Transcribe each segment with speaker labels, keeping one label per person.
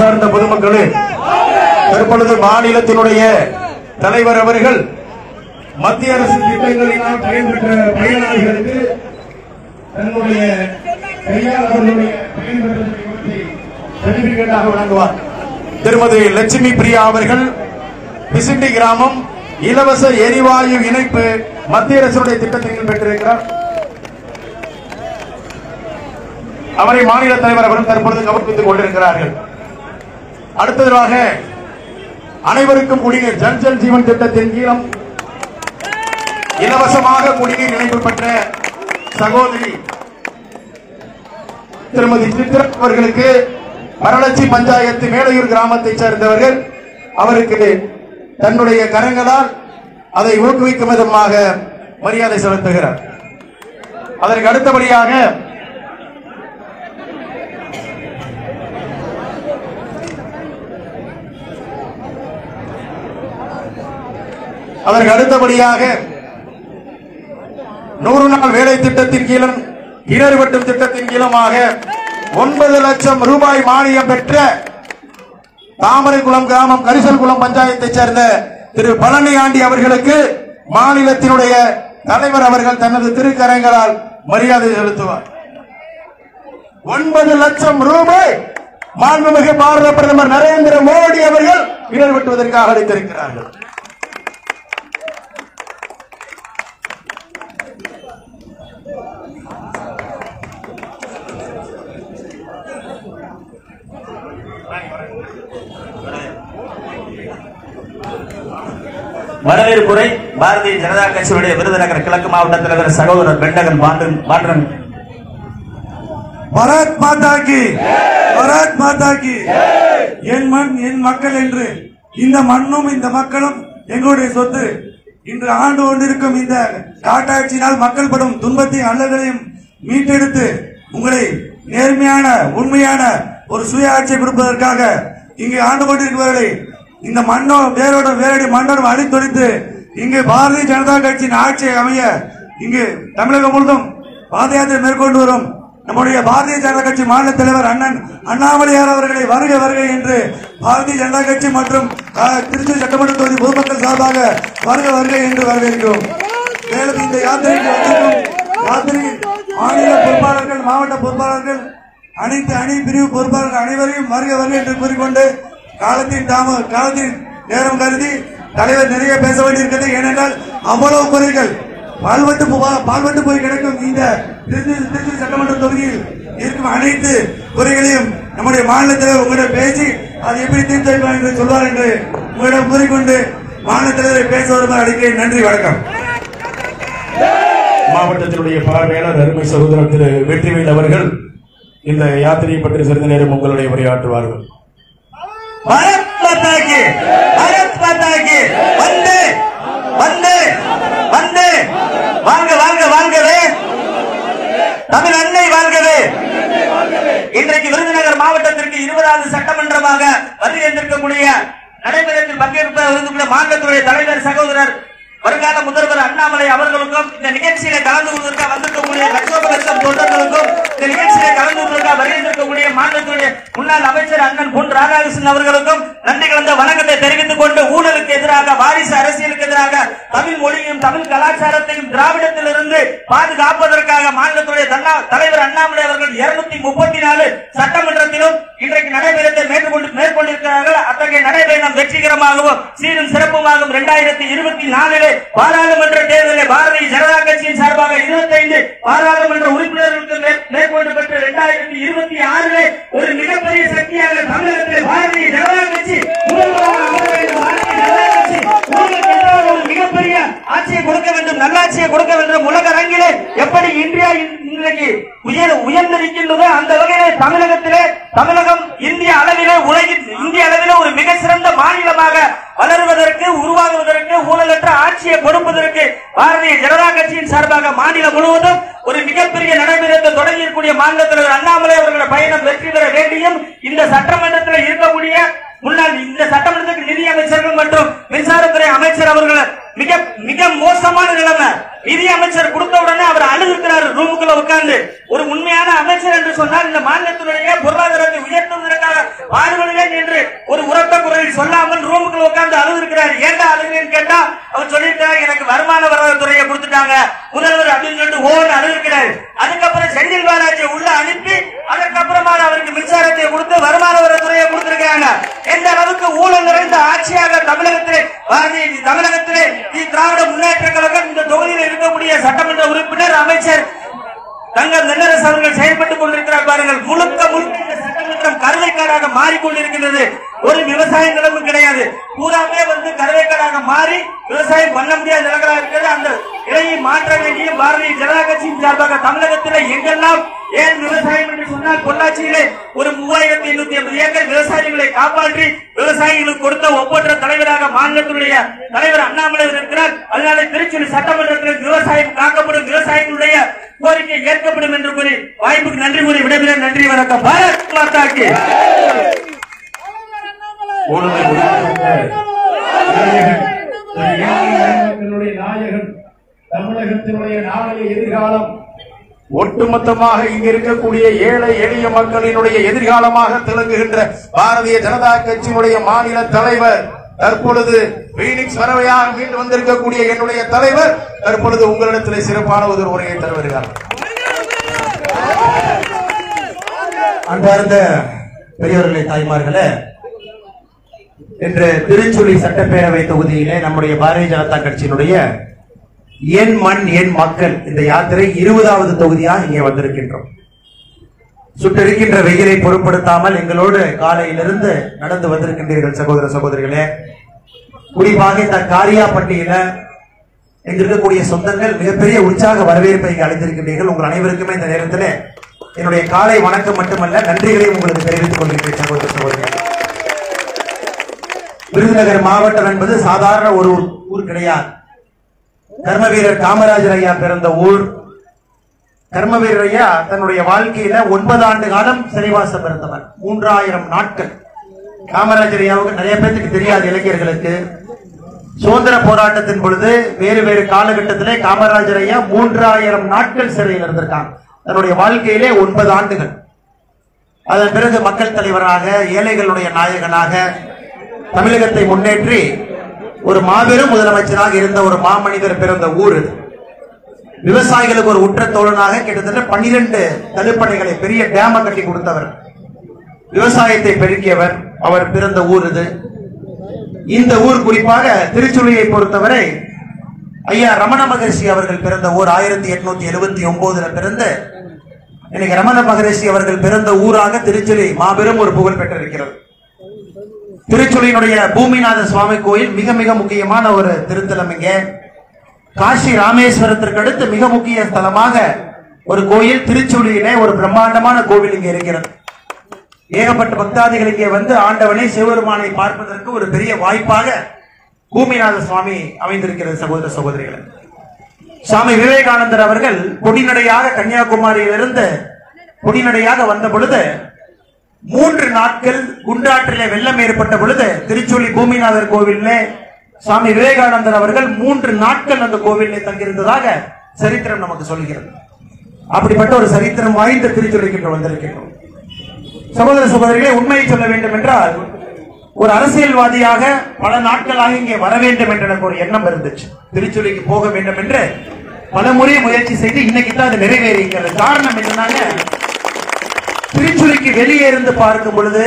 Speaker 1: சார்ந்த பொதுமக்களே தற்பொழுது மாநிலத்தினுடைய தலைவர் அவர்கள் மத்திய அரசின் திட்டங்களினால் பயன்பெற்ற பயனாளிகளுக்கு தன்னுடைய கையால் அவர்களுடைய பயன்பெற்ற சர்டிபிகேட்டாக வழங்குவார் திருமதி லட்சுமி பிரியா அவர்கள் பிசிண்டி கிராமம் இலவச எரிவாயு இணைப்பு மத்திய அரசுடைய திட்டத்தின் கீழ் பெற்றிருக்கிறார் அவரை மாநில தலைவர் அவர்கள் தற்பொழுது கவனித்துக் கொண்டிருக்கிறார்கள் அடுத்ததாக அனைவருக்கும் குடிநீர் ஜல் ஜல் ஜீவன் திட்டத்தின் கீழும் இலவசமாக குடிநீர் இணைப்பு பெற்ற சகோதரி திருமதி சித்ரா அவர்களுக்கு மரளச்சி பஞ்சாயத்து மேலையூர் கிராமத்தைச் சேர்ந்தவர்கள் அவருக்கு தன்னுடைய கரங்களால் அதை ஊக்குவிக்கும் விதமாக மரியாதை செலுத்துகிறார் அதற்கு அடுத்தபடியாக அதற்கு அடுத்தபடியாக நூறு நாள் வேலை திட்டத்தின் கீழும் கிணறு வெட்டும் திட்டத்தின் கீழுமாக ஒன்பது லட்சம் ரூபாய் மானியம் பெற்ற தாமரைக்குளம் கிராமம் கரிசல்குளம் பஞ்சாயத்தைச் சேர்ந்த திரு பழனி ஆண்டி அவர்களுக்கு மாநிலத்தினுடைய தலைவர் அவர்கள் தனது திருக்கரங்களால் மரியாதை செலுத்துவார் ஒன்பது லட்சம் ரூபாய் மாண்புமிகு பாரத பிரதமர் நரேந்திர மோடி அவர்கள் கிணறு வெட்டுவதற்காக அளித்திருக்கிறார்கள்
Speaker 2: வரவேற்புரை பாரதிய ஜனதா கட்சியினுடைய விருதுநகர் கிழக்கு மாவட்ட தலைவர் சகோதரர் பெண்டகன் பாண்டன் பாண்டன்
Speaker 3: பரத் மாதா கி பரத் மாதா கி என் மண் என் மக்கள் என்று இந்த மண்ணும் இந்த மக்களும் எங்களுடைய சொத்து இன்று ஆண்டு கொண்டிருக்கும் இந்த காட்டாட்சியினால் மக்கள் படும் துன்பத்தையும் அல்லல்களையும் மீட்டெடுத்து உங்களை நேர்மையான உண்மையான ஒரு சுய ஆட்சியை கொடுப்பதற்காக இங்கு ஆண்டு கொண்டிருப்பவர்களை இந்த மண்ணோ வேரோட வேரடி மண்ணோடும் அழித்தொழித்து இங்கு பாரதிய ஜனதா கட்சியின் ஆட்சியை அமைய இங்கு தமிழகம் முழுதும் பாத யாத்திரை மேற்கொண்டு வரும் நம்முடைய பாரதிய ஜனதா கட்சி மாநில தலைவர் அண்ணன் அண்ணாமலையார் அவர்களை வருக வருக என்று பாரதிய ஜனதா கட்சி மற்றும் அஹ், திருச்சி சட்டமன்ற தொகுதி பொதுமக்கள் சார்பாக வருக வருக என்று வரவேற்கிறோம் மேலும் இந்த யாத்திரைக்கு வந்திருக்கும் யாத்திரை மாநில பொறுப்பாளர்கள் மாவட்ட பொறுப்பாளர்கள் அனைத்து அணி பிரிவு பொறுப்பாளர்கள் அனைவரையும் வருக வருக என்று கூறிக்கொண்டு காலத்தின் தாம காலத்தின் நேரம் கருதி தலைவர் நிறைய பேச வேண்டியிருக்கிறது ஏனென்றால் அவ்வளவு குறைகள் பால்வட்டு போ- பால்வட்டு போய் கிடக்கும் இந்த திருச்சி திருச்சி சட்டமன்ற தொகுதியில் இருக்கும் அனைத்து குறைகளையும் நம்முடைய மாநில தலைவர் உங்களிடம் பேசி அதை எப்படி தீர்த்து வைக்கலாம் என்று சொல்வார் என்று உங்களிடம் கூறிக்கொண்டு மாநில தலைவரை பேச வருமாறு அழைக்கிறேன் நன்றி வணக்கம்
Speaker 1: மாவட்டத்தினுடைய பார்வையாளர் அருமை சகோதரர் திரு வெற்றிவேல் அவர்கள் இந்த யாத்திரையை பற்றி சிறிது நேரம் உங்களுடைய உரையாற்றுவார்கள்
Speaker 2: பாரத் மாதா கி பாரத் மாதா கி வந்து வந்து வந்து வாழ்க வாழ்க வாழ்கவே தமிழ் அன்னை வாழ்கவே இன்றைக்கு விருதுநகர் மாவட்டத்திற்கு இருபதாவது சட்டமன்றமாக வருகின்றிருக்கக்கூடிய நடைபெறத்தில் பங்கேற்ப இருந்துள்ள மாநிலத்துடைய தலைவர் சகோதரர் வருங்கால முதல்வர் அண்ணாமலை அவர்களுக்கும் இந்த நிகழ்ச்சியில கலந்து கொண்டிருக்க வந்திருக்கக்கூடிய லட்சோப லட்சம் தொண்டர்களுக்கும் இந்த நிகழ்ச்சியில கலந்து கொண்டிருக்க வருகின்றிருக்கக்கூடிய மாநிலத்துடைய முன்னாள் அமைச்சர் அண்ணன் பொன் ராதாகிருஷ்ணன் அவர்களுக்கும் நன்றி கலந்த வணக்கத்தை தெரிவித்துக் கொண்டு ஊழலுக்கு எதிராக வாரிசு அரசியலுக்கு எதிராக தமிழ் மொழியும் தமிழ் கலாச்சாரத்தையும் திராவிடத்திலிருந்து பாதுகாப்பதற்காக மாநிலத்துடைய தன்னா- தலைவர் அண்ணாமலை அவர்கள் இருநூத்தி முப்பத்தி நாலு சட்டமன்றத்திலும் இன்றைக்கு நடைபெறத்தை மேற்கொண்டு மேற்கொண்டிருக்கிறார்கள் அத்தகைய நடைபெறம் வெற்றிகரமாகவும் சீரும் சிறப்புமாகவும் இரண்டாயிரத்தி இருபத்தி நாலிலே பாராளுமன்ற தேர்தலில் பாரதிய ஜனதா கட்சியின் சார்பாக 25 பாராளுமன்ற உறுப்பினர்களுக்கு மேற்- மேற்கொண்டு பெற்ற இரண்டாயிரத்தி இருபத்தி ஆறிலே ஒரு மிகப்பெரிய சக்தியாக தமிழகத்தில் பாரதிய ஜனதா கட்சி முதல்வராக அமர வேண்டும் பாரதிய ஜனதா கட்சி ஊழலுக்கு எதிராக ஒரு மிகப்பெரிய ஆட்சியை கொடுக்க வேண்டும் நல்லாட்சியை கொடுக்க வேண்டும் உலக அரங்கிலே எப்படி இந்தியா இன்- இன்றைக்கு உயர் உயர்ந்திருக்கின்றதோ அந்த வகையிலே தமிழகத்திலே தமிழகம் இந்திய அளவிலே உலகின் இந்திய அளவிலே ஒரு மிக சிறந்த மாநிலமாக வளருவதற்கு உருவாகுவதற்கு ஊழலற்ற ஆட்சியை கொடுப்பதற்கு பாரதிய ஜனதா கட்சியின் சார்பாக மாநிலம் முழுவதும் ஒரு மிகப்பெரிய நடைபெறத்தை தொடங்கியிருக்கூடிய மாநில தலைவர் அண்ணாமலை அவர்களுடைய பயணம் வெற்றி பெற வேண்டியும் இந்த சட்டமன்றத்தில் இருக்கக்கூடிய முன்னாள் இந்த சட்டமன்றத்துக்கு நிதி அமைச்சர்கள் மற்றும் மின்சாரத்துறை அமைச்சர் அவர்கள் மிக மிக மோசமான நிலைமை நிதி அமைச்சர் கொடுத்த உடனே அவர் அழுதுக்கிறார் ரூமுக்குள்ள உட்கார்ந்து ஒரு உண்மையான அமைச்சர் என்று சொன்னால் இந்த மாநிலத்தினுடைய பொருளாதாரத்தை உயர்த்துவதற்காக பாடுபடுவேன் என்று ரோட்ல உட்கார்ந்து அழுது இருக்கிறாரு ஏன்டா அழுகுறேன்னு கேட்டா அவர் சொல்லிட்டாரு எனக்கு வருமான வரித்துறையை கொடுத்துட்டாங்க முதல்வர் அப்படின்னு சொல்லிட்டு ஓன்னு அழுது இருக்கிறாரு அதுக்கப்புறம் செந்தில் பாலாஜி உள்ள அனுப்பி அதுக்கப்புறமா அவருக்கு மின்சாரத்தை கொடுத்து வருமான வரித்துறையை கொடுத்திருக்காங்க எந்த அளவுக்கு ஊழல் நிறைந்த ஆட்சியாக தமிழகத்திலே பாரதிய தமிழகத்திலே தி திராவிட முன்னேற்ற கழகம் இந்த தொகுதியில் இருக்கக்கூடிய சட்டமன்ற உறுப்பினர் அமைச்சர் தங்கள் நெல்லரசு அவர்கள் செயல்பட்டுக் கொண்டிருக்கிறார் பாருங்கள் முழுக்க முழுக்க இந்த சட்டமன்றம் கருவைக்காடாக மாறிக்கொண்டிருக்கின்றது ஒரு விவசாய நிலமும் கிடையாது பூராமே வந்து கருவைக்காடாக மாறி விவசாயம் பண்ண முடியாத நிலங்களாக இருக்கிறது அந்த நிலையை மாற்ற வேண்டிய பாரதிய ஜனதா கட்சியின் சார்பாக தமிழகத்தில் எங்கெல்லாம் ஏன் விவசாயம் என்று சொன்னால் பொள்ளாச்சியிலே ஒரு மூவாயிரத்தி எண்ணூத்தி ஐம்பது ஏக்கர் விவசாயிகளை காப்பாற்றி விவசாயிகளுக்கு கொடுத்த ஒப்பற்ற தலைவராக மாநிலத்தினுடைய தலைவர் அண்ணாமலை அவர் இருக்கிறார் அதனால திருச்சி சட்டமன்றத்தில் விவசாயம் காக்கப்படும் விவசாயிகளுடைய கோரிக்கை ஏற்கப்படும் என்று கூறி வாய்ப்புக்கு நன்றி கூறி விடைபெற நன்றி வணக்கம் பாரத் மாதாக்கு
Speaker 1: ஊழலை ஒழிக்கின்ற நாயகன், இந்த ஏழை மக்களுடைய நாயகன் தமிழகத்தினுடைய நாளைய எதிர்காலம் ஒட்டுமொத்தமாக இங்க இருக்கக்கூடிய ஏழை எளிய மக்களினுடைய எதிர்காலமாக திளங்குகின்ற பாரதிய ஜனதா கட்சியினுடைய மாநில தலைவர் தற்பொழுது பீனிக்ஸ் பறவையாக மீண்டு வந்திருக்கக்கூடிய என்னுடைய தலைவர் தற்பொழுது உங்களிடத்தில் சிறப்பான ஒரு உரையை தர வருகிறார்
Speaker 4: அன்பார்ந்த பெரியவர்களே தாய்மார்களே இன்று திருச்சுழி சட்டப்பேரவை தொகுதியிலே நம்முடைய பாரதிய ஜனதா கட்சியினுடைய என் மண் என் மக்கள் இந்த யாத்திரை இருபதாவது தொகுதியாக இங்கே வந்திருக்கின்றோம் சுட்டிருக்கின்ற வெயிலை பொருட்படுத்தாமல் எங்களோடு காலையிலிருந்து நடந்து வந்திருக்கின்றீர்கள் சகோதர சகோதரிகளே குறிப்பாக இந்த காரியாப்பட்டியில இங்க இருக்கக்கூடிய சொந்தங்கள் மிகப்பெரிய உற்சாக வரவேற்பை இங்கு அளித்திருக்கின்றீர்கள் உங்கள் அனைவருக்குமே இந்த நேரத்தில் என்னுடைய காலை வணக்கம் மட்டுமல்ல நன்றிகளையும் உங்களுக்கு தெரிவித்துக் கொள்கிறேன் சகோதர சகோதரிகள் விருதுநகர் மாவட்டம் என்பது சாதாரண ஒரு ஊர்- ஊர் கிடையாது கர்ம வீரர் காமராஜர் ஐயா பிறந்த ஊர் கர்ம வீரர் ஐயா தன்னுடைய வாழ்க்கையில ஒன்பது ஆண்டு காலம் சிறைவாசம் இருந்தவர் மூன்றாயிரம் நாட்கள் காமராஜர் ஐயாவுக்கு நிறைய பேருக்கு தெரியாது இளைஞர்களுக்கு சுதந்திர போராட்டத்தின் பொழுது வேறு வேறு காலகட்டத்திலே காமராஜர் ஐயா மூன்றாயிரம் நாட்கள் சிறையில் இருந்திருக்காங்க தன்னுடைய வாழ்க்கையிலே ஒன்பது ஆண்டுகள் அதன் பிறகு மக்கள் தலைவராக ஏழைகளுடைய நாயகனாக தமிழகத்தை முன்னேற்றி ஒரு மாபெரும் முதலமைச்சராக இருந்த ஒரு மாமனிதர் பிறந்த ஊர் இது விவசாயிகளுக்கு ஒரு உற்ற தோழனாக கிட்டத்தட்ட பன்னிரண்டு தடுப்பணைகளை பெரிய டேம கட்டி கொடுத்தவர் விவசாயத்தை பெருக்கியவர் அவர் பிறந்த ஊர் இது இந்த ஊர் குறிப்பாக திருச்சுழியை பொறுத்தவரை ஐயா ரமண மகரிஷி அவர்கள் பிறந்த ஊர் ஆயிரத்தி எட்நூத்தி எழுபத்தி ஒன்பதுல பிறந்து இன்னைக்கு ரமண மகரிஷி அவர்கள் பிறந்த ஊராக திருச்சுழி மாபெரும் ஒரு புகழ் பெற்றிருக்கிறது திருச்சுழியினுடைய பூமிநாத சுவாமி கோயில் மிக மிக முக்கியமான ஒரு திருத்தலம் இங்கே காசி ராமேஸ்வரத்திற்கு அடுத்து மிக முக்கிய ஸ்தலமாக ஒரு கோயில் திருச்சுழியிலே ஒரு பிரம்மாண்டமான கோவில் இங்கே இருக்கிறது ஏகப்பட்ட பக்தாதிகள் இங்கே வந்து ஆண்டவனை சிவபெருமானை பார்ப்பதற்கு ஒரு பெரிய வாய்ப்பாக பூமிநாத சுவாமி அமைந்திருக்கிறது சகோதர சகோதரிகளை சுவாமி விவேகானந்தர் அவர்கள் பொடிநடையாக கன்னியாகுமரியிலிருந்து பொடிநடையாக வந்த பொழுது மூன்று நாட்கள் குண்டாற்றிலே வெள்ளம் ஏற்பட்ட பொழுது திருச்சொலி பூமிநாதர் கோவிலிலே சுவாமி விவேகானந்தர் அவர்கள் மூன்று நாட்கள் அந்த கோவிலில் தங்கியிருந்ததாக சரித்திரம் நமக்கு சொல்கிறது அப்படிப்பட்ட ஒரு சரித்திரம் வாய்ந்த திருச்சொலிக்கு வந்திருக்கின்றோம் சகோதர சகோதரிகளே உண்மையை சொல்ல வேண்டும் என்றால் ஒரு அரசியல்வாதியாக பல நாட்களாக இங்கே வர வேண்டும் என்ற எனக்கு ஒரு எண்ணம் இருந்துச்சு திருச்சுழிக்கு போக வேண்டும் என்று பல முறை முயற்சி செய்து இன்னைக்கு தான் அது நிறைவேறிக்கிறது காரணம் என்னன்னாங்க திருச்சுழிக்கு வெளியே இருந்து பார்க்கும் பொழுது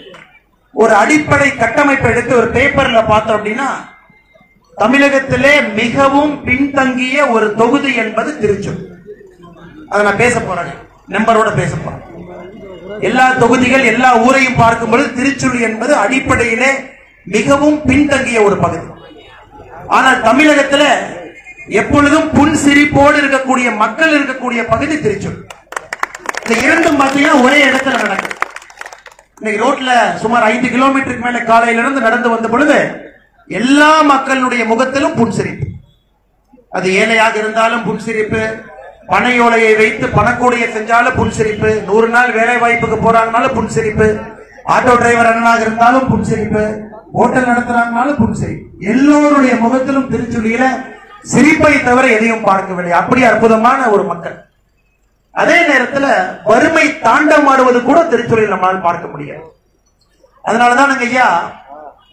Speaker 4: ஒரு அடிப்படை கட்டமைப்பை எடுத்து ஒரு பேப்பர்ல பார்த்தோம் அப்படின்னா தமிழகத்திலே மிகவும் பின்தங்கிய ஒரு தொகுதி என்பது திருச்சூர் அதை நான் பேச போறேன் நம்பரோட பேச போறேன் எல்லா தொகுதிகள் எல்லா ஊரையும் பார்க்கும் பொழுது திருச்சுழி என்பது அடிப்படையிலே மிகவும் பின்தங்கிய ஒரு பகுதி ஆனால் தமிழகத்துல எப்பொழுதும் புன் சிரிப்போடு இருக்கக்கூடிய மக்கள் இருக்கக்கூடிய பகுதி திருச்சூர் இந்த இரண்டும் பார்த்தீங்கன்னா ஒரே இடத்துல நடக்கும் இன்னைக்கு ரோட்ல சுமார் ஐந்து கிலோமீட்டருக்கு மேல காலையில இருந்து நடந்து வந்த பொழுது எல்லா மக்களுடைய முகத்திலும் புன்சிரிப்பு அது ஏழையாக இருந்தாலும் புன்சிரிப்பு பனையோலையை வைத்து பணக்கூடையை செஞ்சாலும் புன்சிரிப்பு நூறு நாள் வேலை வாய்ப்புக்கு போறாங்கனாலும் புன்சிரிப்பு ஆட்டோ டிரைவர் அண்ணனாக இருந்தாலும் புன்சிரிப்பு ஹோட்டல் நடத்துறாங்கனாலும் புன்சிரிப்பு எல்லோருடைய முகத்திலும் திருச்சுழியில சிரிப்பை தவிர எதையும் பார்க்கவில்லை அப்படி அற்புதமான ஒரு மக்கள் அதே நேரத்துல வறுமை தாண்டமாடுவது கூட திருச்சுழியில் நம்மால் பார்க்க முடியாது அதனாலதான் நாங்க ஐயா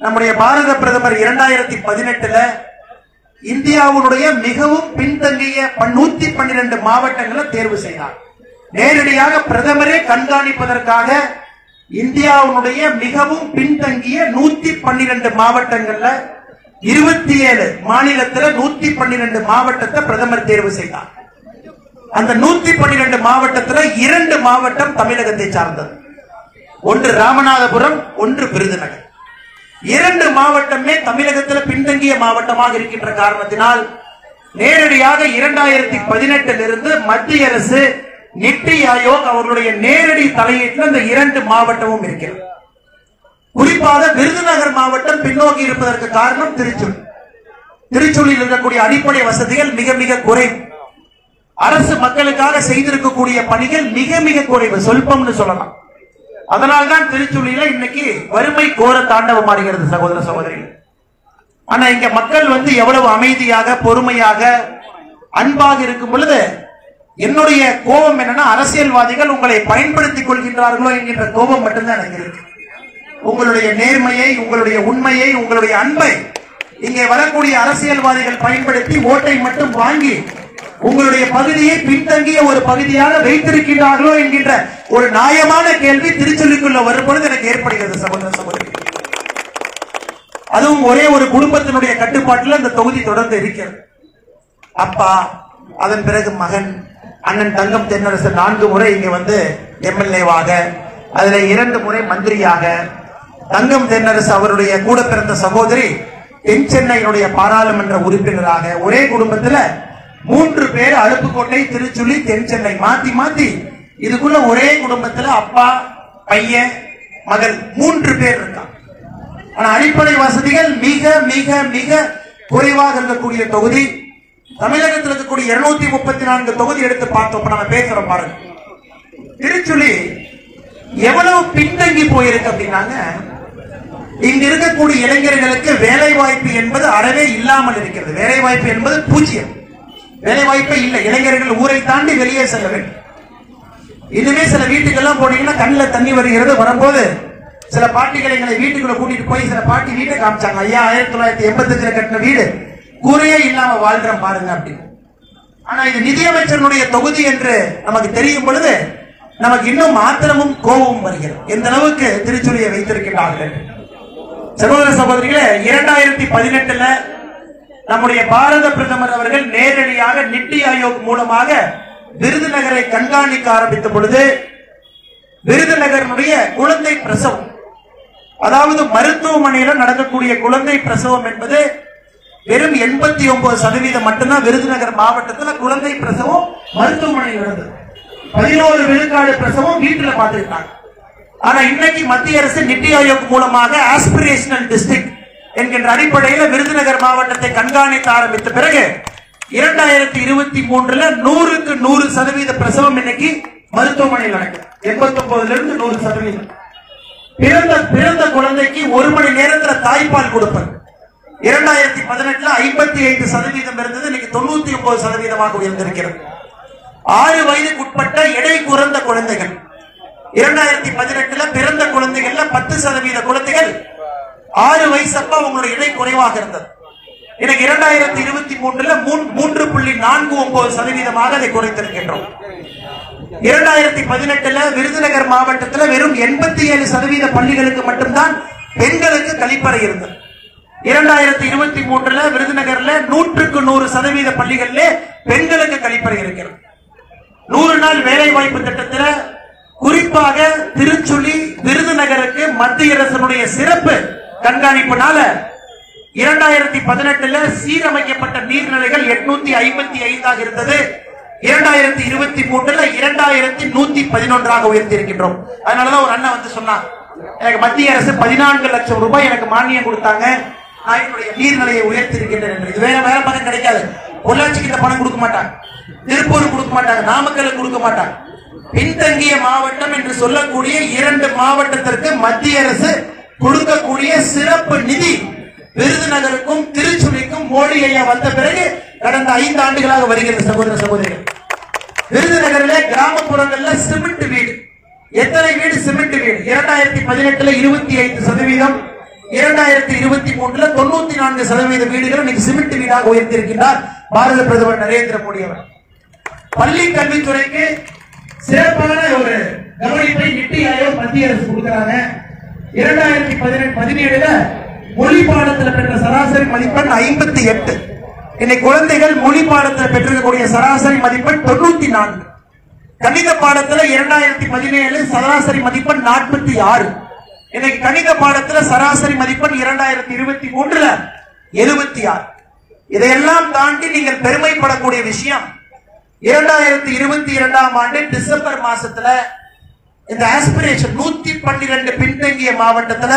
Speaker 4: நம்முடைய பாரத பிரதமர் இரண்டாயிரத்தி பதினெட்டுல இந்தியாவுடைய மிகவும் பின்தங்கிய நூத்தி பன்னிரண்டு மாவட்டங்களை தேர்வு செய்தார் நேரடியாக பிரதமரே கண்காணிப்பதற்காக இந்தியாவுடைய மிகவும் பின்தங்கிய நூத்தி பன்னிரண்டு மாவட்டங்கள்ல இருபத்தி ஏழு மாநிலத்துல நூத்தி பன்னிரண்டு மாவட்டத்தை பிரதமர் தேர்வு செய்தார் அந்த நூத்தி பன்னிரண்டு மாவட்டத்துல இரண்டு மாவட்டம் தமிழகத்தை சார்ந்தது ஒன்று ராமநாதபுரம் ஒன்று விருதுநகர் இரண்டு மாவட்டமே தமிழகத்தில் பின்தங்கிய மாவட்டமாக இருக்கின்ற காரணத்தினால் நேரடியாக இரண்டாயிரத்தி பதினெட்டிலிருந்து மத்திய அரசு நித்தி ஆயோக் அவர்களுடைய நேரடி தலையீட்டில் இந்த இரண்டு மாவட்டமும் இருக்கிறது குறிப்பாக விருதுநகர் மாவட்டம் பின்னோக்கி இருப்பதற்கு காரணம் திருச்சூர் திருச்சூரில் இருக்கக்கூடிய அடிப்படை வசதிகள் மிக மிக குறைவு அரசு மக்களுக்காக செய்திருக்கக்கூடிய பணிகள் மிக மிக குறைவு சொல்பம்னு சொல்லலாம் அதனால்தான் திருச்சூரில இன்னைக்கு வறுமை கோர தாண்டவம் மாறுகிறது சகோதர சகோதரிகள் ஆனா இங்க மக்கள் வந்து எவ்வளவு அமைதியாக பொறுமையாக அன்பாக இருக்கும் பொழுது என்னுடைய கோபம் என்னன்னா அரசியல்வாதிகள் உங்களை பயன்படுத்திக் கொள்கின்றார்களோ என்கின்ற கோபம் மட்டும்தான் எனக்கு இருக்கு உங்களுடைய நேர்மையை உங்களுடைய உண்மையை உங்களுடைய அன்பை இங்கே வரக்கூடிய அரசியல்வாதிகள் பயன்படுத்தி ஓட்டை மட்டும் வாங்கி உங்களுடைய பகுதியை பின்தங்கிய ஒரு பகுதியாக வைத்திருக்கின்றார்களோ என்கின்ற ஒரு நியாயமான கேள்வி திருச்சொல்லிக்குள்ள வரும் பொழுது எனக்கு ஏற்படுகிறது சகோதர சகோதரி அதுவும் ஒரே ஒரு குடும்பத்தினுடைய கட்டுப்பாட்டில் அந்த தொகுதி தொடர்ந்து இருக்கிறது அப்பா அதன் பிறகு மகன் அண்ணன் தங்கம் தென்னரசு நான்கு முறை இங்க வந்து எம்எல்ஏவாக அதுல இரண்டு முறை மந்திரியாக தங்கம் தென்னரசு அவருடைய கூட பிறந்த சகோதரி தென் சென்னையினுடைய பாராளுமன்ற உறுப்பினராக ஒரே குடும்பத்துல மூன்று பேர் அருப்புக்கோட்டை திருச்சுழி தென் சென்னை மாத்தி மாத்தி இதுக்குள்ள ஒரே குடும்பத்துல அப்பா பையன் மகள் மூன்று பேர் இருக்காங்க ஆனா அடிப்படை வசதிகள் மிக மிக மிக குறைவாக இருக்கக்கூடிய தொகுதி தமிழகத்தில் இருக்கக்கூடிய இருநூத்தி முப்பத்தி நான்கு தொகுதி எடுத்து பார்த்தோம் இப்ப நம்ம பேசுறோம் பாருங்க திருச்சுழி எவ்வளவு பின்தங்கி போயிருக்கு அப்படின்னாங்க இங்க இருக்கக்கூடிய இளைஞர்களுக்கு வேலை வாய்ப்பு என்பது அறவே இல்லாமல் இருக்கிறது வேலை வாய்ப்பு என்பது பூஜ்ஜியம் வேலை வாய்ப்பே இல்லை இளைஞர்கள் ஊரை தாண்டி வெளியே செல்ல வேண்டும் இதுவே சில வீட்டுக்கெல்லாம் போனீங்கன்னா கண்ணில் தண்ணி வருகிறது வரும்போது சில பாட்டிகள் எங்களை வீட்டுக்குள்ள கூட்டிட்டு போய் சில பாட்டி வீட்டை காமிச்சாங்க ஐயா ஆயிரத்தி தொள்ளாயிரத்தி எண்பத்தஞ்சுல கட்டின வீடு கூரையே இல்லாம வாழ்றோம் பாருங்க அப்படின்னு ஆனா இது நிதியமைச்சருடைய தொகுதி என்று நமக்கு தெரியும் பொழுது நமக்கு இன்னும் ஆத்திரமும் கோபமும் வருகிறது எந்த அளவுக்கு திருச்சுழியை வைத்திருக்கிறார்கள் சகோதர சகோதரிகளே இரண்டாயிரத்தி பதினெட்டுல நம்முடைய பாரத பிரதமர் அவர்கள் நேரடியாக நித்தி ஆயோக் மூலமாக விருதுநகரை கண்காணிக்க ஆரம்பித்த பொழுது விருதுநகரனுடைய குழந்தை பிரசவம் அதாவது மருத்துவமனையில நடக்கக்கூடிய குழந்தை பிரசவம் என்பது வெறும் எண்பத்தி ஒன்பது சதவீதம் மட்டும்தான் விருதுநகர் மாவட்டத்தில் குழந்தை பிரசவம் மருத்துவமனையில் நடந்தது பதினோரு விழுக்காடு பிரசவம் வீட்டுல பார்த்துக்கிட்டாங்க ஆனா இன்னைக்கு மத்திய அரசு நித்தி ஆயோக் மூலமாக ஆஸ்பிரேஷனல் டிஸ்ட்ரிக்ட் என்கின்ற அடிப்படையில் விருதுநகர் மாவட்டத்தை கண்காணிக்க ஆரம்பித்த பிறகு இரண்டாயிரத்தி இருபத்தி மூன்றுல நூறுக்கு நூறு சதவீத பிரசவம் இன்னைக்கு மருத்துவமனையில் நடக்குது எண்பத்தி ஒன்பதுல இருந்து நூறு சதவீதம் பிறந்த பிறந்த குழந்தைக்கு ஒரு மணி நேரத்துல தாய்ப்பால் கொடுப்பது இரண்டாயிரத்தி பதினெட்டுல ஐம்பத்தி ஐந்து சதவீதம் இருந்தது இன்னைக்கு தொண்ணூத்தி ஒன்பது சதவீதமாக உயர்ந்திருக்கிறது ஆறு வயதுக்குட்பட்ட எடை குறைந்த குழந்தைகள் இரண்டாயிரத்தி பதினெட்டுல பிறந்த குழந்தைகள்ல பத்து சதவீத குழந்தைகள் ஆறு வயசப்ப உங்களுடைய எடை குறைவாக இருந்தது எனக்கு இரண்டாயிரத்தி இருபத்தி மூன்றுல மூன்- மூன்று புள்ளி நான்கு ஒன்பது சதவீதமாக அதை குறைத்திருக்கின்றோம் இரண்டாயிரத்தி பதினெட்டுல விருதுநகர் மாவட்டத்துல வெறும் எண்பத்தி ஏழு சதவீத பள்ளிகளுக்கு மட்டும்தான் பெண்களுக்கு கழிப்பறை இருந்தது இரண்டாயிரத்தி இருபத்தி மூன்றுல விருதுநகர்ல நூற்றுக்கு நூறு சதவீத பள்ளிகள்ல பெண்களுக்கு கழிப்பறை இருக்கிறது நூறு நாள் வேலை வாய்ப்பு திட்டத்துல குறிப்பாக திருச்சுழி விருதுநகருக்கு மத்திய அரசனுடைய சிறப்பு கண்காணிப்புனால இரண்டாயிரத்தி பதினெட்டுல சீரமைக்கப்பட்ட நீர்நிலைகள் எட்நூத்தி ஐம்பத்தி ஐந்தாக இருந்தது இரண்டாயிரத்தி இருபத்தி மூன்றுல இரண்டாயிரத்தி நூத்தி பதினொன்றாக உயர்த்தி இருக்கின்றோம் அதனாலதான் ஒரு அண்ணன் வந்து சொன்னாங்க எனக்கு மத்திய அரசு பதினான்கு லட்சம் ரூபாய் எனக்கு மானியம் கொடுத்தாங்க நான் என்னுடைய நீர்நிலையை உயர்த்தி இருக்கின்றேன் என்று இது வேற வேற பணம் கிடைக்காது பொள்ளாச்சிக்கு இந்த பணம் கொடுக்க மாட்டாங்க திருப்பூர் கொடுக்க மாட்டாங்க நாமக்கல் கொடுக்க மாட்டாங்க பின்தங்கிய மாவட்டம் என்று சொல்லக்கூடிய இரண்டு மாவட்டத்திற்கு மத்திய அரசு கொடுக்கக்கூடிய சிறப்பு நிதி விருதுநகருக்கும் திருச்சுழிக்கும் மோடி ஐயா வந்த பிறகு கடந்த ஐந்து ஆண்டுகளாக வருகிறது சகோதர சகோதரிகள் விருதுநகர்ல கிராமப்புறங்கள்ல சிமெண்ட் வீடு எத்தனை வீடு சிமெண்ட் வீடு இரண்டாயிரத்தி பதினெட்டுல இருபத்தி ஐந்து சதவீதம் இரண்டாயிரத்தி இருபத்தி மூன்றுல தொண்ணூத்தி நான்கு சதவீத வீடுகள் இன்னைக்கு சிமெண்ட் வீடாக உயர்த்தியிருக்கின்றார் பாரத பிரதமர் நரேந்திர மோடி அவர் பள்ளி கல்வித்துறைக்கு சிறப்பான ஒரு கவனிப்பை நித்தி ஆயோக் மத்திய அரசு கொடுக்கிறாங்க இரண்டாயிரத்தி பதினெட்டு பதினேழுல மொழி பாடத்துல பெற்ற சராசரி மதிப்பெண் ஐம்பத்தி எட்டு இன்னைக்கு குழந்தைகள் மொழி பாடத்துல பெற்றிருக்கக்கூடிய சராசரி மதிப்பெண் தொண்ணூத்தி நான்கு கணித பாடத்துல இரண்டாயிரத்தி பதினேழு சராசரி மதிப்பெண் நாற்பத்தி ஆறு இன்னைக்கு கணித பாடத்துல சராசரி மதிப்பெண் இரண்டாயிரத்தி இருபத்தி மூன்றுல எழுபத்தி ஆறு இதையெல்லாம் தாண்டி நீங்கள் பெருமைப்படக்கூடிய விஷயம் இரண்டாயிரத்தி இருபத்தி இரண்டாம் ஆண்டு டிசம்பர் மாசத்துல இந்த ஆஸ்பிரேஷன் நூத்தி பன்னிரண்டு பின்தங்கிய மாவட்டத்துல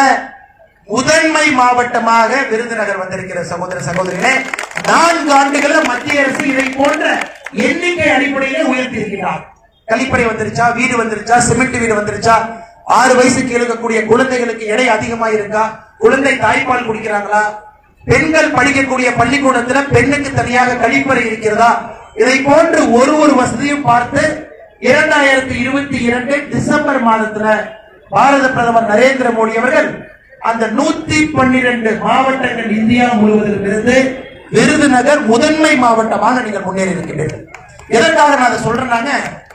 Speaker 4: முதன்மை மாவட்டமாக விருதுநகர் வந்திருக்கிற சகோதர சகோதரிகளே நான்கு ஆண்டுகள மத்திய அரசு இதை போன்ற எண்ணிக்கை அடிப்படையிலே உயர்த்தி இருக்கிறார் கழிப்பறை வந்துருச்சா வீடு வந்துருச்சா சிமெண்ட் வீடு வந்துருச்சா ஆறு வயசுக்கு இருக்கக்கூடிய குழந்தைகளுக்கு எடை அதிகமா இருக்கா குழந்தை தாய்ப்பால் குடிக்கிறாங்களா பெண்கள் படிக்கக்கூடிய பள்ளிக்கூடத்துல பெண்ணுக்கு தனியாக கழிப்பறை இருக்கிறதா இதை போன்று ஒரு ஒரு வசதியும் பார்த்து இரண்டாயிரத்தி இருபத்தி இரண்டு டிசம்பர் மாதத்துல பாரத பிரதமர் நரேந்திர மோடி அவர்கள் அந்த நூத்தி பன்னிரண்டு மாவட்டங்கள் இந்தியா முழுவதிலும் இருந்து விருதுநகர் முதன்மை மாவட்டமாக நீங்கள் முன்னேறி இருக்கின்றீர்கள் எதற்காக நான் அதை சொல்றேன்னாங்க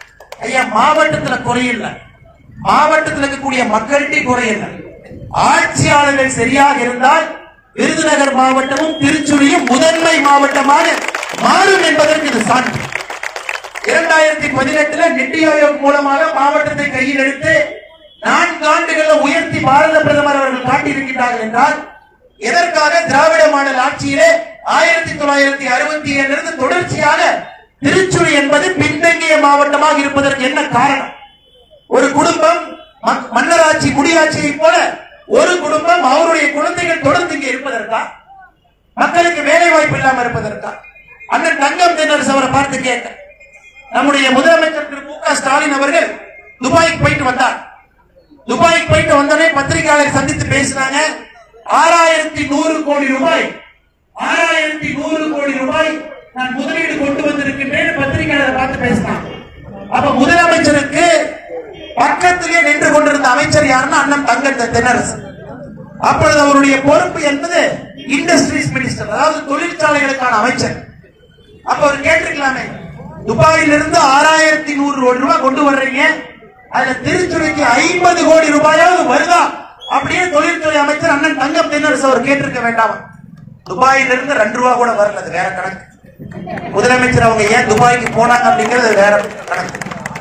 Speaker 4: ஐயா மாவட்டத்துல குறையில்ல மாவட்டத்தில் இருக்கக்கூடிய மக்கள்கிட்ட குறையில்ல ஆட்சியாளர்கள் சரியாக இருந்தால் விருதுநகர் மாவட்டமும் திருச்சுழியும் முதன்மை மாவட்டமாக மாறும் என்பதற்கு இது சான்று இரண்டாயிரத்தி பதினெட்டுல நித்தி ஆயோக் மூலமாக மாவட்டத்தை கையில் எடுத்து நான்கு ஆண்டுகள்ல உயர்த்தி பாரத பிரதமர் அவர்கள் காட்டியிருக்கிறார்கள் என்றால் எதற்காக திராவிட மாடல் ஆட்சியிலே ஆயிரத்தி தொள்ளாயிரத்தி அறுபத்தி ஏழிலிருந்து தொடர்ச்சியாக திருச்சுழி என்பது பின்தங்கிய மாவட்டமாக இருப்பதற்கு என்ன காரணம் ஒரு குடும்பம் மக்- மன்னராட்சி குடியாட்சியை போல ஒரு குடும்பம் அவருடைய குழந்தைகள் தொடர்ந்து இங்கே இருப்பதற்கா மக்களுக்கு வேலை வாய்ப்பு இல்லாம இருப்பதற்கா அண்ணன் தங்கம் தென்னரசு அவரை பார்த்து கேட்ட நம்முடைய முதலமைச்சர் திரு மு க ஸ்டாலின் அவர்கள் துபாய்க்கு போயிட்டு வந்தார் துபாய்க்கு போயிட்டு வந்தோடனே பத்திரிகையாளர் சந்தித்து பேசினாங்க ஆறாயிரத்தி நூறு கோடி ரூபாய் ஆறாயிரத்தி நூறு கோடி ரூபாய் நான் முதலீடு கொண்டு வந்திருக்கின்றேன் பத்திரிகையாளர் பார்த்து பேசினாங்க அப்ப முதலமைச்சருக்கு பக்கத்திலே நின்று கொண்டிருந்த அமைச்சர் யாருன்னா அண்ணன் தங்க தென்னரசு அப்பொழுது அவருடைய பொறுப்பு என்பது இண்டஸ்ட்ரீஸ் மினிஸ்டர் அதாவது தொழிற்சாலைகளுக்கான அமைச்சர் அப்ப அவர் கேட்டிருக்கலாமே துபாயில இருந்து ஆறாயிரத்தி நூறு கோடி ரூபாய் கொண்டு வர்றீங்க அதுல திருச்சுழிக்கு ஐம்பது கோடி ரூபாயாவது வருதா அப்படியே தொழில்துறை அமைச்சர் அண்ணன் தங்கம் தென்னரசு அவர் கேட்டிருக்க வேண்டாமா துபாயில இருந்து ரெண்டு ரூபா கூட வரல அது வேற கணக்கு முதலமைச்சர் அவங்க ஏன் துபாய்க்கு போனாங்க அப்படிங்கிறது வேற கணக்கு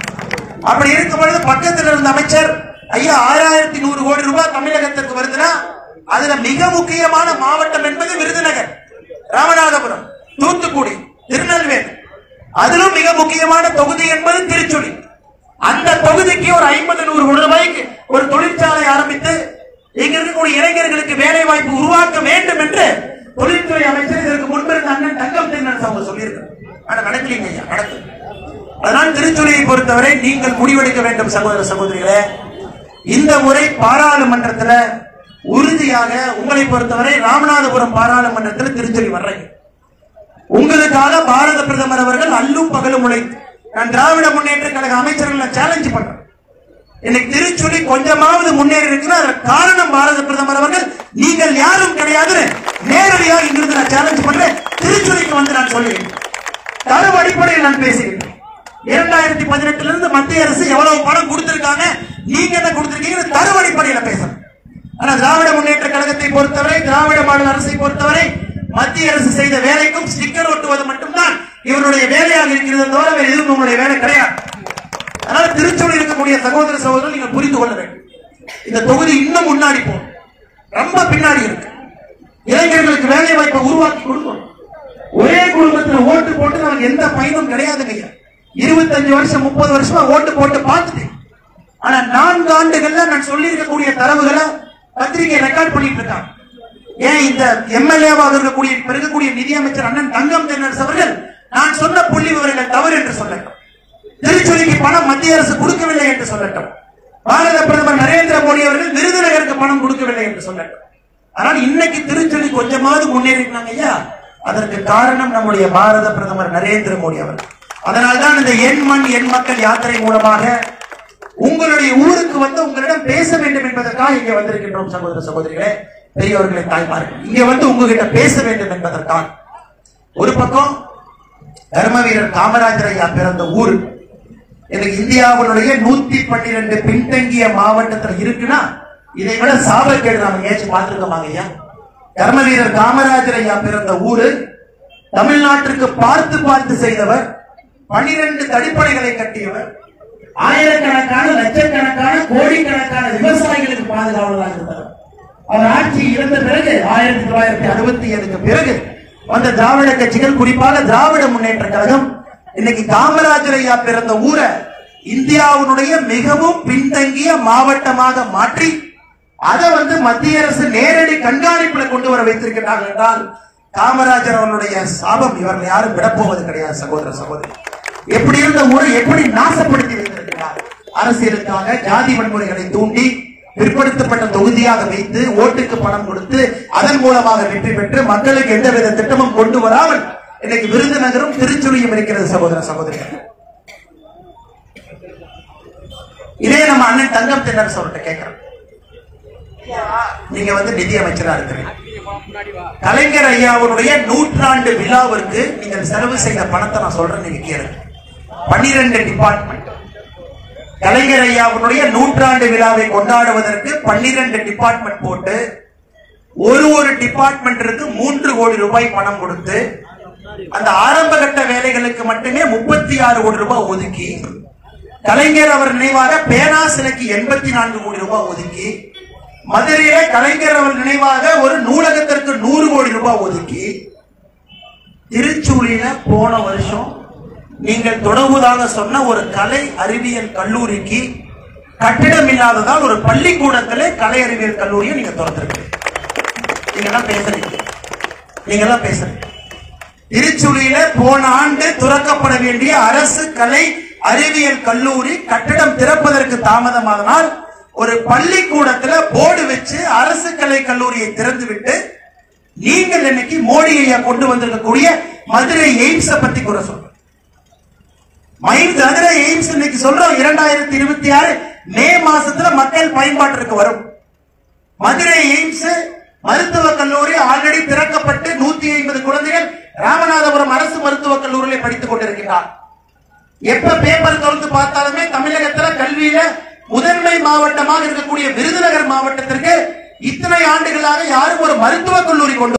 Speaker 4: அப்படி இருக்கும் பொழுது பக்கத்தில் இருந்த அமைச்சர் ஐயா ஆறாயிரத்தி நூறு கோடி ரூபாய் தமிழகத்திற்கு வருதுன்னா அதுல மிக முக்கியமான மாவட்டம் என்பது விருதுநகர் ராமநாதபுரம் தூத்துக்குடி திருநெல்வேலி அதிலும் மிக முக்கியமான தொகுதி என்பது திருச்சுழி அந்த தொகுதிக்கு ஒரு ஐம்பது நூறு கோடி ரூபாய்க்கு ஒரு தொழிற்சாலை ஆரம்பித்து இங்க இருக்கக்கூடிய இளைஞர்களுக்கு வேலை வாய்ப்பு உருவாக்க வேண்டும் என்று தொழில்துறை அமைச்சர் இதற்கு முன்பு இருந்த அண்ணன் தங்கம் தென்னரசு அவங்க சொல்லியிருக்காங்க ஆனா நடக்கலீங்க ஐயா நடக்கல அதனால் திருச்சுழியை பொறுத்தவரை நீங்கள் முடிவெடுக்க வேண்டும் சகோதர சகோதரிகளே இந்த முறை பாராளுமன்றத்துல உறுதியாக உங்களை பொறுத்தவரை ராமநாதபுரம் பாராளுமன்றத்தில் திருச்சுழி வர்றீங்க உங்களுக்காக பாரத பிரதமர் அவர்கள் அல்லும் பகலும் உழைத்து நான் திராவிட முன்னேற்ற கழக அமைச்சர்களை சேலஞ்ச் பண்றேன் இன்னைக்கு திருச்சுழி கொஞ்சமாவது முன்னேறி இருக்குன்னா அதற்கு காரணம் பாரத பிரதமர் அவர்கள் நீங்கள் யாரும் கிடையாது நேரடியாக இங்கிருந்து நான் சேலஞ்ச் பண்றேன் திருச்சுழிக்கு வந்து நான் சொல்லுவேன் தரவு அடிப்படையில் நான் பேசுகிறேன் இரண்டாயிரத்தி பதினெட்டுல இருந்து மத்திய அரசு எவ்வளவு பணம் கொடுத்திருக்காங்க நீங்க என்ன கொடுத்திருக்கீங்க தரவு அடிப்படையில் பேசுறேன் ஆனா திராவிட முன்னேற்ற கழகத்தை பொறுத்தவரை திராவிட மாடல் அரசை பொறுத்தவரை மத்திய அரசு செய்த வேலைக்கும் ஸ்டிக்கர் ஒட்டுவது மட்டும்தான் இவருடைய வேலையாக இருக்கிறது தவிர வேறு எதுவும் உங்களுடைய வேலை கிடையாது அதனால திருச்சூரில் இருக்கக்கூடிய சகோதர சகோதரர்கள் நீங்க புரிந்து கொள்ள வேண்டும் இந்த தொகுதி இன்னும் முன்னாடி போகும் ரொம்ப பின்னாடி இருக்கு இளைஞர்களுக்கு வேலை வாய்ப்பை உருவாக்கி கொடுக்கணும் ஒரே குடும்பத்துல ஓட்டு போட்டு நமக்கு எந்த பயனும் கிடையாதுங்க ஐயா. இருபத்தஞ்சு வருஷம் முப்பது வருஷமா ஓட்டு போட்டு பார்த்துட்டேன் ஆனா நான்கு ஆண்டுகள்ல நான் சொல்லி இருக்கக்கூடிய தரவுகளை பத்திரிகை ரெக்கார்ட் பண்ணிட்டு இருக்காங்க ஏன் இந்த எம்எல்ஏவாக இருக்கக்கூடிய இப்ப இருக்கக்கூடிய நிதியமைச்சர் அண்ணன் தங்கம் தென்னரசு அவர்கள் நான் சொன்ன புள்ளி விவரங்கள் தவறு என்று சொல்லட்டும் திருச்சொலிக்கு பணம் மத்திய அரசு கொடுக்கவில்லை என்று சொல்லட்டும் பாரத பிரதமர் நரேந்திர மோடி அவர்கள் விருதுநகருக்கு பணம் கொடுக்கவில்லை என்று சொல்லட்டும் ஆனால் இன்னைக்கு திருச்சொலி கொஞ்சமாவது முன்னேறினாங்க ஐயா அதற்கு காரணம் நம்முடைய பாரத பிரதமர் நரேந்திர மோடி அவர்கள் அதனால்தான் இந்த எண் மண் எண் மக்கள் யாத்திரை மூலமாக உங்களுடைய ஊருக்கு வந்து உங்களிடம் பேச வேண்டும் என்பதற்காக இங்கே வந்திருக்கின்றோம் சகோதர சகோதரிகளே பெரியவர்களை தாய்மார்கள் இங்க வந்து உங்ககிட்ட பேச வேண்டும் என்பதற்காக ஒரு பக்கம் தர்ம வீரர் காமராஜர் ஐயா பிறந்த ஊர் எனக்கு இந்தியாவினுடைய நூத்தி பன்னிரெண்டு பின்தங்கிய மாவட்டத்துல இருக்குன்னா இதை விட சாபக்கேடு நாம ஏச்சு பார்த்திருக்கோமாங்க ஐயா தர்ம வீரர் காமராஜர் ஐயா பிறந்த ஊரு தமிழ்நாட்டிற்கு பார்த்து பார்த்து செய்தவர் பனிரெண்டு தடிப்படைகளை கட்டியவர் ஆயிரக்கணக்கான லட்சக்கணக்கான கோடிக்கணக்கான விவசாயிகளுக்கு பாதுகாவலராக இருந்தவர் அவர் ஆட்சி இறந்த பிறகு ஆயிரத்தி தொள்ளாயிரத்தி அறுபத்தி ஏழுக்கு பிறகு வந்த திராவிட கட்சிகள் குறிப்பாக திராவிட முன்னேற்ற கழகம் இன்னைக்கு காமராஜர் ஐயா பிறந்த ஊரை இந்தியாவினுடைய மிகவும் பின்தங்கிய மாவட்டமாக மாற்றி அதை வந்து மத்திய அரசு நேரடி கண்காணிப்புல கொண்டு வர வைத்திருக்கிறார்கள் என்றால் காமராஜர் அவர்களுடைய சாபம் இவர்கள் யாரும் விடப்போவது கிடையாது சகோதர சகோதரி எப்படி இருந்த ஊரை எப்படி நாசப்படுத்தி வைத்திருக்கிறார் அரசியலுக்காக ஜாதி வன்முறைகளை தூண்டி பிற்படுத்தப்பட்ட தொகுதியாக வைத்து ஓட்டுக்கு பணம் கொடுத்து அதன் மூலமாக வெற்றி பெற்று மக்களுக்கு எந்தவித திட்டமும் கொண்டு வராமல் இன்னைக்கு விருதுநகரும் திருச்சுழியும் இருக்கிறது சகோதர சகோதரிகள் இதே நம்ம அண்ணன் தங்கம் தென்னரசு அவர்கிட்ட கேட்கிறோம் நீங்க வந்து நிதி அமைச்சரா இருக்கிறீங்க கலைஞர் ஐயாவுடைய நூற்றாண்டு விழாவிற்கு நீங்கள் செலவு செய்த பணத்தை நான் சொல்றேன் நீங்க கேளுங்க பன்னிரண்டு டிபார்ட்மெண்ட் கலைஞர் ஐயாவுடைய நூற்றாண்டு விழாவை கொண்டாடுவதற்கு பன்னிரண்டு டிபார்ட்மெண்ட் போட்டு ஒரு ஒரு டிபார்ட்மெண்ட்டிற்கு மூன்று கோடி ரூபாய் பணம் கொடுத்து அந்த ஆரம்ப கட்ட வேலைகளுக்கு மட்டுமே முப்பத்தி ஆறு கோடி ரூபாய் ஒதுக்கி கலைஞர் அவர் நினைவாக பேனா சிலைக்கு எண்பத்தி நான்கு கோடி ரூபாய் ஒதுக்கி மதுரையிலே கலைஞர் அவர் நினைவாக ஒரு நூலகத்திற்கு நூறு கோடி ரூபாய் ஒதுக்கி திருச்சூழில போன வருஷம் நீங்கள் தொடர்புதாக சொன்ன ஒரு கலை அறிவியல் கல்லூரிக்கு கட்டிடம் இல்லாததால் ஒரு பள்ளிக்கூடத்திலே கலை அறிவியல் கல்லூரியை நீங்க திறந்திருக்கீங்க நீங்க எல்லாம் பேசுறீங்க நீங்க எல்லாம் பேசுறீங்க திருச்சுழியில போன ஆண்டு துறக்கப்பட வேண்டிய அரசு கலை அறிவியல் கல்லூரி கட்டடம் திறப்பதற்கு தாமதமானால் ஒரு பள்ளிக்கூடத்துல போர்டு வச்சு அரசு கலை கல்லூரியை திறந்து விட்டு நீங்கள் இன்னைக்கு மோடி ஐயா கொண்டு வந்திருக்கக்கூடிய மதுரை எய்ம்ஸ பத்தி கூட சொல்றேன் மைண்ட் மதுரை எய்ம்ஸ் இன்னைக்கு சொல்றோம் இரண்டாயிரத்தி இருபத்தி ஆறு மே மாசத்துல மக்கள் பயன்பாட்டிற்கு வரும் மதுரை எய்ம்ஸ் மருத்துவக் கல்லூரி ஆல்ரெடி திறக்கப்பட்டு நூத்தி ஐம்பது குழந்தைகள் ராமநாதபுரம் அரசு மருத்துவக் கல்லூரியில படித்துக் கொண்டிருக்கிறார் எப்ப பேப்பர் திறந்து பார்த்தாலுமே தமிழகத்துல கல்வியில முதன்மை மாவட்டமாக இருக்கக்கூடிய விருதுநகர் மாவட்டத்திற்கு இத்தனை ஆண்டுகளாக யாரும் ஒரு மருத்துவக் கல்லூரி கொண்டு